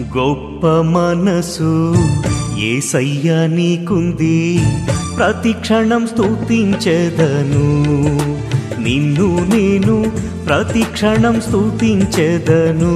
గొప్ప మనసు ఏసయ్య నీకుంది ప్రతి క్షణం స్తుతించెదను నిన్ను నేను ప్రతి క్షణం స్తుతించెదను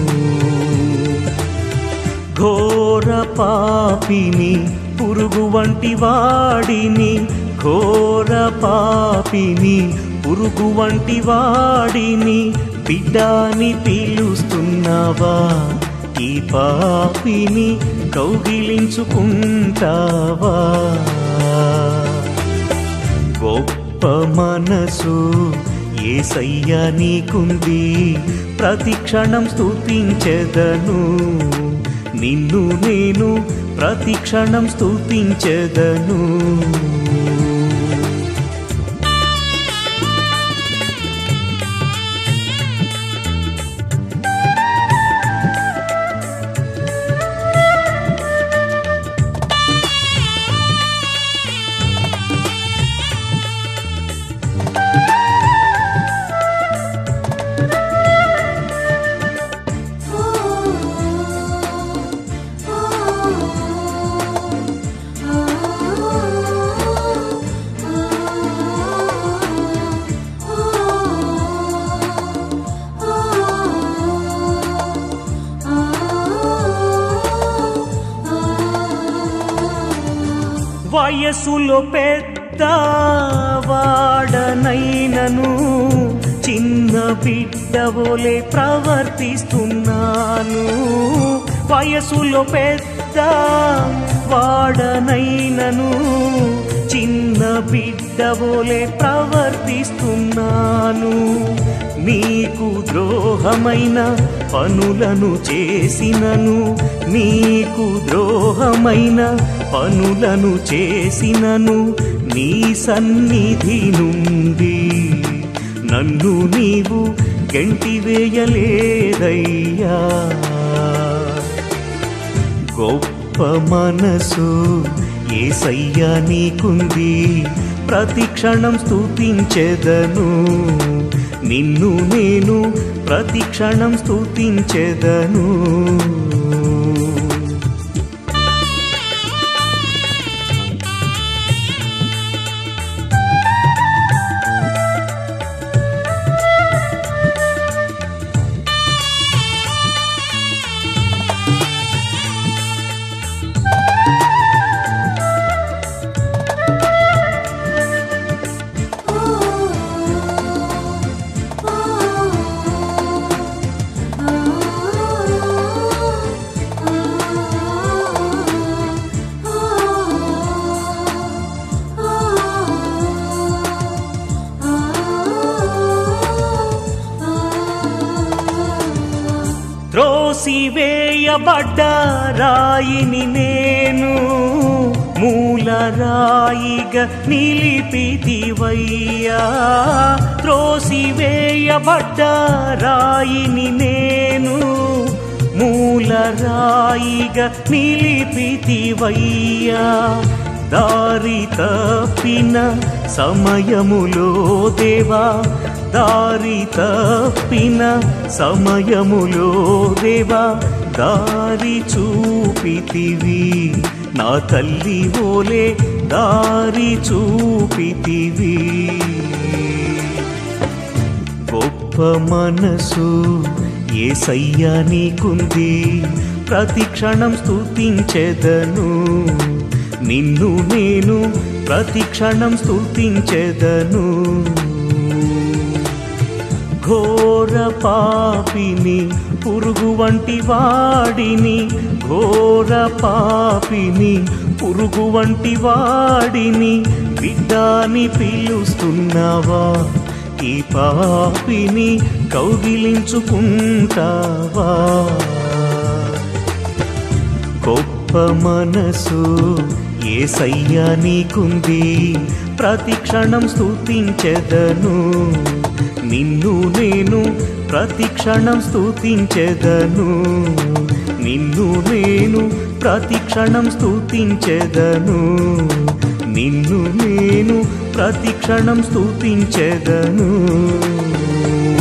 ఘోర పాపిని పురుగు వంటి వాడిని ఘోర పాపిని పురుగు వంటి వాడిని బిడ్డాని పిలుస్తున్నావా ఈ పాపిని కౌగిలించుకుంటావా గొప్ప మనసు ఏసయ్య నీకుంది ప్రతి క్షణం స్తుతించెదను నిన్ను నేను ప్రతి క్షణం స్తుతించెదను వయసులో పెద్ద వాడనైనను చిన్న బిడ్డవోలే ప్రవర్తిస్తున్నాను వయసులో పెద్ద వాడనైనను చిన్న బిడ్డవోలే ప్రవర్తిస్తున్నాను నీకు ద్రోహమైన పనులను చేసినను నీకు ద్రోహమైన పనులను చేసినను నీ సన్నిధి నుండి నన్ను నీవు గెంటివేయలేదయ్యా గొప్ప మనసు ఏసయ్యా నీకుంది ప్రతి క్షణం స్తుతించెదను నిన్ను నేను ప్రతి క్షణం స్తుతించెదను త్రోసివేయబడ్డ రాయిని నేను మూల రాయిగా నిలిపితివయ్యా త్రోసివేయబడ్డ రాయిని నేను మూల రాయిగా నిలిపితివయ్యా దారి తప్పిన సమయములో దేవా దారి తప్పిన సమయములో దేవా దారి చూపితివి నా తల్లి ఓలే దారి చూపితివి గొప్ప మనసు ఏసయ్యా నీకుంది ప్రతి క్షణం స్తుతించెదను నిన్ను నేను ప్రతి క్షణం స్తుతించెదను ఘోర పాపిని పురుగు వంటి వాడిని ఘోర పాపిని పురుగు వంటి వాడిని బిడ్డాని పిలుస్తున్నావా ఈ పాపిని కౌగిలించుకుంటావా గొప్ప మనసు ఏసయ్యా నీకుంది ప్రతి క్షణం స్తుతించెదను నిన్ను నేను ప్రతి క్షణం స్తుతించెదను నిన్ను నేను ప్రతి క్షణం స్తుతించెదను నిన్ను నేను ప్రతి క్షణం స్తుతించెదను